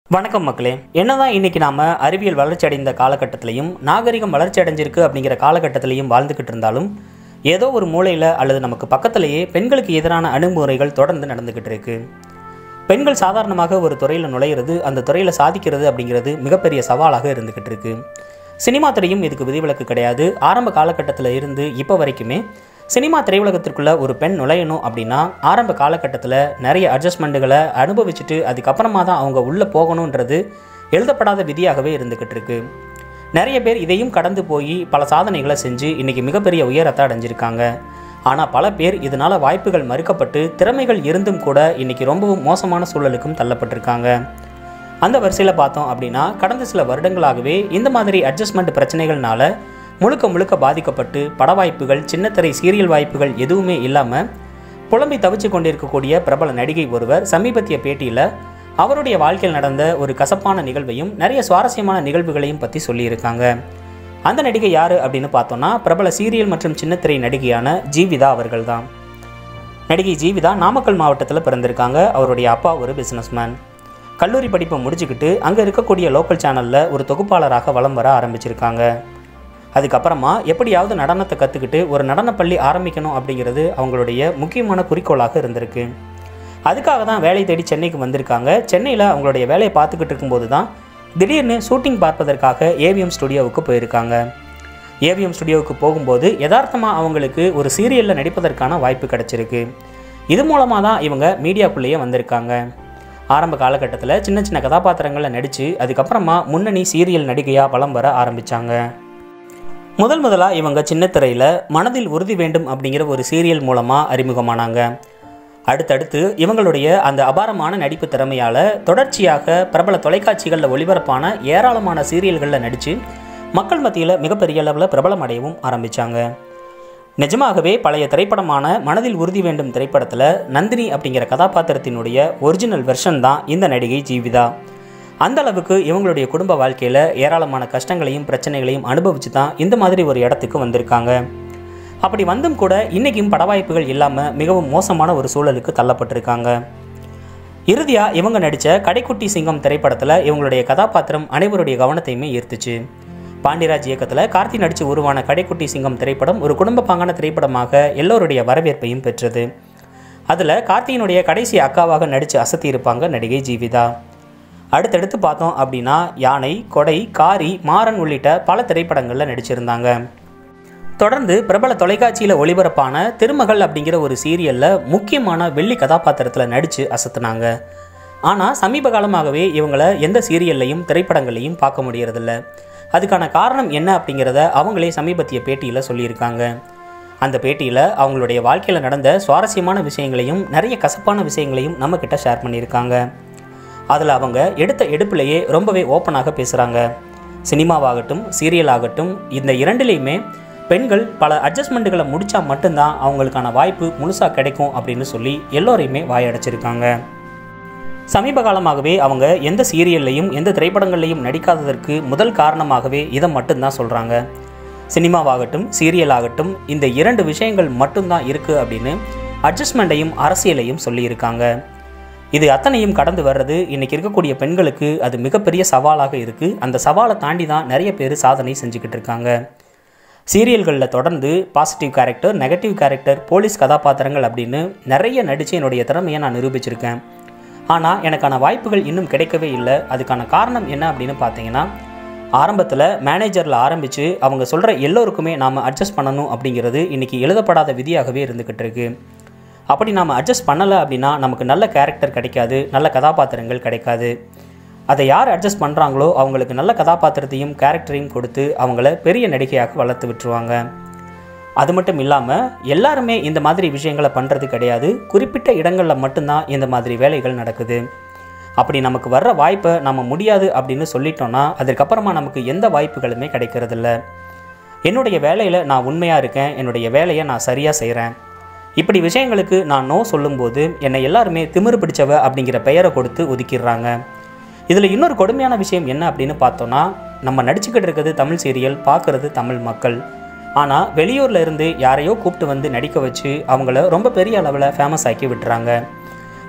வணக்கம் மக்களே என்னதான் இன்னைக்கு நாம அறிவியல் வளர்ச்சி அடைந்த காலகட்டத்திலையும் நாகரிகம் வளர்ச்சி அடைஞ்சிருக்கு அப்படிங்கிற காலகட்டத்திலையும் வாழ்ந்துக்கிட்டு இருந்தாலும் ஏதோ ஒரு மூலையில் அல்லது நமக்கு பக்கத்திலேயே பெண்களுக்கு எதிரான அணுகுமுறைகள் தொடர்ந்து நடந்துக்கிட்டு இருக்கு பெண்கள் சாதாரணமாக ஒரு துறையில் நுழையிறது அந்த துறையில் சாதிக்கிறது அப்படிங்கிறது மிகப்பெரிய சவாலாக இருந்துக்கிட்டு இருக்கு சினிமா துறையும் இதுக்கு விதிவிலக்கு கிடையாது ஆரம்ப காலகட்டத்தில் இருந்து இப்போ வரைக்குமே சினிமா திரையுலகத்திற்குள்ள ஒரு பெண் நுழையணும் அப்படின்னா ஆரம்ப காலகட்டத்தில் நிறைய அட்ஜஸ்ட்மெண்ட்டுகளை அனுபவிச்சுட்டு அதுக்கப்புறமா தான் அவங்க உள்ளே போகணுன்றது எழுதப்படாத விதியாகவே இருந்துக்கிட்டு இருக்கு நிறைய பேர் இதையும் கடந்து போய் பல சாதனைகளை செஞ்சு இன்றைக்கி மிகப்பெரிய உயரத்தை அடைஞ்சிருக்காங்க ஆனால் பல பேர் இதனால் வாய்ப்புகள் மறுக்கப்பட்டு திறமைகள் இருந்தும் கூட இன்றைக்கி ரொம்பவும் மோசமான சூழலுக்கும் தள்ளப்பட்டிருக்காங்க அந்த வரிசையில் பார்த்தோம் அப்படின்னா கடந்த சில வருடங்களாகவே இந்த மாதிரி அட்ஜஸ்ட்மெண்ட் பிரச்சனைகள்னால முழுக்க முழுக்க பாதிக்கப்பட்டு பட வாய்ப்புகள் சின்னத்திரை சீரியல் வாய்ப்புகள் எதுவுமே இல்லாமல் புலம்பி தவிச்சு கொண்டிருக்கக்கூடிய பிரபல நடிகை ஒருவர் சமீபத்திய பேட்டியில் அவருடைய வாழ்க்கையில் நடந்த ஒரு கசப்பான நிகழ்வையும் நிறைய சுவாரஸ்யமான நிகழ்வுகளையும் பற்றி சொல்லியிருக்காங்க அந்த நடிகை யார் அப்படின்னு பார்த்தோன்னா பிரபல சீரியல் மற்றும் சின்னத்திரை நடிகையான ஜீவிதா அவர்கள் தான் நடிகை ஜீவிதா நாமக்கல் மாவட்டத்தில் பிறந்திருக்காங்க அவருடைய அப்பா ஒரு பிஸ்னஸ்மேன் கல்லூரி படிப்பை முடிச்சுக்கிட்டு அங்கே இருக்கக்கூடிய லோக்கல் சேனலில் ஒரு தொகுப்பாளராக வலம் வர ஆரம்பிச்சிருக்காங்க அதுக்கப்புறமா எப்படியாவது நடனத்தை கற்றுக்கிட்டு ஒரு நடனப்பள்ளி ஆரம்பிக்கணும் அப்படிங்கிறது அவங்களுடைய முக்கியமான குறிக்கோளாக இருந்திருக்கு அதுக்காக தான் வேலை தேடி சென்னைக்கு வந்திருக்காங்க சென்னையில் அவங்களுடைய வேலையை பார்த்துக்கிட்டு இருக்கும்போது தான் திடீர்னு ஷூட்டிங் பார்ப்பதற்காக ஏவிஎம் ஸ்டுடியோவுக்கு போயிருக்காங்க ஏவிஎம் ஸ்டுடியோவுக்கு போகும்போது யதார்த்தமாக அவங்களுக்கு ஒரு சீரியலில் நடிப்பதற்கான வாய்ப்பு கிடச்சிருக்கு இது மூலமாக தான் இவங்க மீடியாக்குள்ளேயே வந்திருக்காங்க ஆரம்ப காலகட்டத்தில் சின்ன சின்ன கதாபாத்திரங்களில் நடித்து அதுக்கப்புறமா முன்னணி சீரியல் நடிகையாக வலம் வர ஆரம்பித்தாங்க முதல் முதலாக இவங்க சின்னத்திரையில் மனதில் உறுதி வேண்டும் அப்படிங்கிற ஒரு சீரியல் மூலமாக அறிமுகமானாங்க அடுத்தடுத்து இவங்களுடைய அந்த அபாரமான நடிப்பு திறமையால் தொடர்ச்சியாக பிரபல தொலைக்காட்சிகளில் ஒளிபரப்பான ஏராளமான சீரியல்களில் நடித்து மக்கள் மத்தியில் மிகப்பெரிய அளவில் பிரபலம் அடையவும் ஆரம்பித்தாங்க நிஜமாகவே பழைய திரைப்படமான மனதில் உறுதி வேண்டும் திரைப்படத்தில் நந்தினி அப்படிங்கிற கதாபாத்திரத்தினுடைய ஒரிஜினல் வெர்ஷன் தான் இந்த நடிகை ஜீவிதா அந்த அளவுக்கு இவங்களுடைய குடும்ப வாழ்க்கையில் ஏராளமான கஷ்டங்களையும் பிரச்சனைகளையும் அனுபவித்து தான் இந்த மாதிரி ஒரு இடத்துக்கு வந்திருக்காங்க அப்படி வந்தும் கூட இன்றைக்கும் பட வாய்ப்புகள் இல்லாமல் மிகவும் மோசமான ஒரு சூழலுக்கு தள்ளப்பட்டிருக்காங்க இறுதியாக இவங்க நடித்த கடைக்குட்டி சிங்கம் திரைப்படத்தில் இவங்களுடைய கதாபாத்திரம் அனைவருடைய கவனத்தையுமே ஈர்த்துச்சு பாண்டியராஜ் இயக்கத்தில் கார்த்தி நடித்து உருவான கடைக்குட்டி சிங்கம் திரைப்படம் ஒரு குடும்ப பாங்கான திரைப்படமாக எல்லோருடைய வரவேற்பையும் பெற்றது அதில் கார்த்தியினுடைய கடைசி அக்காவாக நடித்து அசத்தி இருப்பாங்க நடிகை ஜீவிதா அடுத்தடுத்து பார்த்தோம் அப்படின்னா யானை கொடை காரி மாறன் உள்ளிட்ட பல திரைப்படங்களில் நடிச்சிருந்தாங்க தொடர்ந்து பிரபல தொலைக்காட்சியில் ஒளிபரப்பான திருமகள் அப்படிங்கிற ஒரு சீரியலில் முக்கியமான வெள்ளி கதாபாத்திரத்தில் நடித்து அசத்துனாங்க ஆனால் சமீப காலமாகவே இவங்கள எந்த சீரியல்லையும் திரைப்படங்களையும் பார்க்க முடியறதில்ல அதுக்கான காரணம் என்ன அப்படிங்கிறத அவங்களே சமீபத்திய பேட்டியில் சொல்லியிருக்காங்க அந்த பேட்டியில் அவங்களுடைய வாழ்க்கையில் நடந்த சுவாரஸ்யமான விஷயங்களையும் நிறைய கசப்பான விஷயங்களையும் நம்மக்கிட்ட ஷேர் பண்ணியிருக்காங்க அதில் அவங்க எடுத்த எடுப்பிலேயே ரொம்பவே ஓப்பனாக பேசுகிறாங்க சினிமாவாகட்டும் சீரியல் ஆகட்டும் இந்த இரண்டுலேயுமே பெண்கள் பல அட்ஜஸ்ட்மெண்ட்டுகளை முடித்தா மட்டும்தான் அவங்களுக்கான வாய்ப்பு முழுசாக கிடைக்கும் அப்படின்னு சொல்லி எல்லோரையுமே வாயடைச்சிருக்காங்க சமீப காலமாகவே அவங்க எந்த சீரியல்லையும் எந்த திரைப்படங்கள்லையும் நடிக்காததற்கு முதல் காரணமாகவே இதை மட்டும்தான் சொல்கிறாங்க சினிமாவாகட்டும் சீரியல் ஆகட்டும் இந்த இரண்டு விஷயங்கள் மட்டும்தான் இருக்குது அப்படின்னு அட்ஜஸ்ட்மெண்ட்டையும் அரசியலையும் சொல்லியிருக்காங்க இது அத்தனையும் கடந்து வர்றது இன்றைக்கி இருக்கக்கூடிய பெண்களுக்கு அது மிகப்பெரிய சவாலாக இருக்குது அந்த சவாலை தாண்டி தான் நிறைய பேர் சாதனை செஞ்சுக்கிட்டு இருக்காங்க சீரியல்களில் தொடர்ந்து positive character negative character police கதாபாத்திரங்கள் அப்படின்னு நிறைய நடித்து என்னுடைய திறமையை நான் நிரூபிச்சிருக்கேன் ஆனால் எனக்கான வாய்ப்புகள் இன்னும் கிடைக்கவே இல்லை அதுக்கான காரணம் என்ன அப்படின்னு பார்த்தீங்கன்னா ஆரம்பத்தில் மேனேஜரில் ஆரம்பித்து அவங்க சொல்கிற எல்லோருக்குமே நாம் அட்ஜஸ்ட் பண்ணணும் அப்படிங்கிறது இன்றைக்கி எழுதப்படாத விதியாகவே இருந்துக்கிட்டு இருக்கு அப்படி நாம் அட்ஜஸ்ட் பண்ணலை அப்படின்னா நமக்கு நல்ல கேரக்டர் கிடைக்காது நல்ல கதாபாத்திரங்கள் கிடைக்காது அதை யார் அட்ஜஸ்ட் பண்ணுறாங்களோ அவங்களுக்கு நல்ல கதாபாத்திரத்தையும் கேரக்டரையும் கொடுத்து அவங்கள பெரிய நடிகையாக வளர்த்து விட்டுருவாங்க அது மட்டும் இல்லாமல் எல்லாருமே இந்த மாதிரி விஷயங்களை பண்ணுறது கிடையாது குறிப்பிட்ட இடங்களில் மட்டும்தான் இந்த மாதிரி வேலைகள் நடக்குது அப்படி நமக்கு வர்ற வாய்ப்பை நம்ம முடியாது அப்படின்னு சொல்லிட்டோன்னா அதுக்கப்புறமா நமக்கு எந்த வாய்ப்புகளுமே கிடைக்கிறதில்ல என்னுடைய வேலையில் நான் உண்மையாக இருக்கேன் என்னுடைய வேலையை நான் சரியாக செய்கிறேன் இப்படி விஷயங்களுக்கு நான் நோ சொல்லும்போது என்னை எல்லாருமே திமிரு பிடிச்சவ அப்படிங்கிற பெயரை கொடுத்து ஒதுக்கிடுறாங்க இதில் இன்னொரு கொடுமையான விஷயம் என்ன அப்படின்னு பார்த்தோன்னா நம்ம நடிச்சுக்கிட்டு இருக்கிறது தமிழ் சீரியல் பார்க்குறது தமிழ் மக்கள் ஆனால் வெளியூரில் இருந்து யாரையோ கூப்பிட்டு வந்து நடிக்க வச்சு அவங்கள ரொம்ப பெரிய அளவில் ஃபேமஸ் ஆக்கி விட்டுறாங்க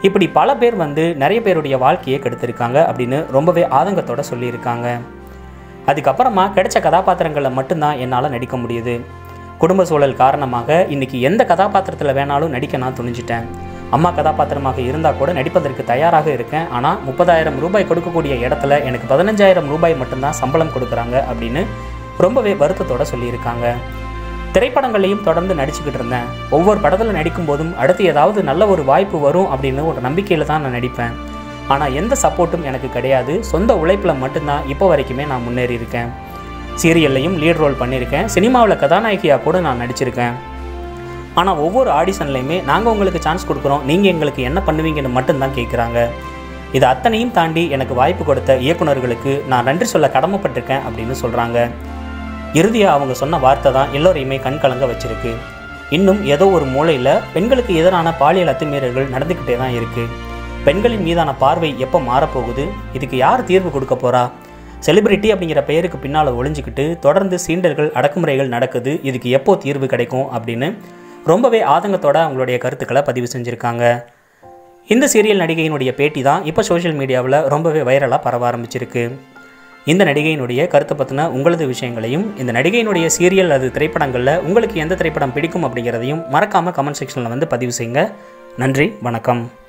இப்படி பல பேர் வந்து நிறைய பேருடைய வாழ்க்கையை கெடுத்திருக்காங்க அப்படின்னு ரொம்பவே ஆதங்கத்தோட சொல்லியிருக்காங்க அதுக்கப்புறமா கிடைச்ச கதாபாத்திரங்களில் மட்டும்தான் என்னால் நடிக்க முடியுது குடும்ப சூழல் காரணமாக இன்னைக்கு எந்த கதாபாத்திரத்தில் வேணாலும் நடிக்க நான் துணிஞ்சிட்டேன் அம்மா கதாபாத்திரமாக இருந்தால் கூட நடிப்பதற்கு தயாராக இருக்கேன் ஆனால் முப்பதாயிரம் ரூபாய் கொடுக்கக்கூடிய இடத்துல எனக்கு பதினஞ்சாயிரம் ரூபாய் மட்டும்தான் சம்பளம் கொடுக்குறாங்க அப்படின்னு ரொம்பவே வருத்தத்தோட சொல்லியிருக்காங்க திரைப்படங்களையும் தொடர்ந்து நடிச்சுக்கிட்டு இருந்தேன் ஒவ்வொரு படத்தில் நடிக்கும் போதும் அடுத்து ஏதாவது நல்ல ஒரு வாய்ப்பு வரும் அப்படின்னு ஒரு நம்பிக்கையில் தான் நான் நடிப்பேன் ஆனால் எந்த சப்போர்ட்டும் எனக்கு கிடையாது சொந்த உழைப்பில் மட்டும்தான் இப்போ வரைக்குமே நான் முன்னேறி இருக்கேன் சீரியல்லையும் லீட் ரோல் பண்ணியிருக்கேன் சினிமாவில் கதாநாயகியாக கூட நான் நடிச்சிருக்கேன் ஆனால் ஒவ்வொரு ஆடிஷன்லையுமே நாங்கள் உங்களுக்கு சான்ஸ் கொடுக்குறோம் நீங்கள் எங்களுக்கு என்ன பண்ணுவீங்கன்னு மட்டும்தான் கேட்குறாங்க இது அத்தனையும் தாண்டி எனக்கு வாய்ப்பு கொடுத்த இயக்குனர்களுக்கு நான் நன்றி சொல்ல கடமைப்பட்டிருக்கேன் அப்படின்னு சொல்கிறாங்க இறுதியாக அவங்க சொன்ன வார்த்தை தான் எல்லோரையுமே கண் கலங்க வச்சிருக்கு இன்னும் ஏதோ ஒரு மூலையில் பெண்களுக்கு எதிரான பாலியல் அத்துமீறல்கள் நடந்துக்கிட்டே தான் இருக்குது பெண்களின் மீதான பார்வை எப்போ மாறப்போகுது இதுக்கு யார் தீர்வு கொடுக்க போகிறா செலிபிரிட்டி அப்படிங்கிற பெயருக்கு பின்னால் ஒளிஞ்சிக்கிட்டு தொடர்ந்து சீண்டல்கள் அடக்குமுறைகள் நடக்குது இதுக்கு எப்போ தீர்வு கிடைக்கும் அப்படின்னு ரொம்பவே ஆதங்கத்தோட அவங்களுடைய கருத்துக்களை பதிவு செஞ்சுருக்காங்க இந்த சீரியல் நடிகையினுடைய பேட்டி தான் இப்போ சோஷியல் மீடியாவில் ரொம்பவே வைரலாக பரவ ஆரம்பிச்சிருக்கு இந்த நடிகையினுடைய கருத்தை பற்றின உங்களது விஷயங்களையும் இந்த நடிகையினுடைய சீரியல் அது திரைப்படங்களில் உங்களுக்கு எந்த திரைப்படம் பிடிக்கும் அப்படிங்கிறதையும் மறக்காமல் கமெண்ட் செக்ஷனில் வந்து பதிவு செய்யுங்க நன்றி வணக்கம்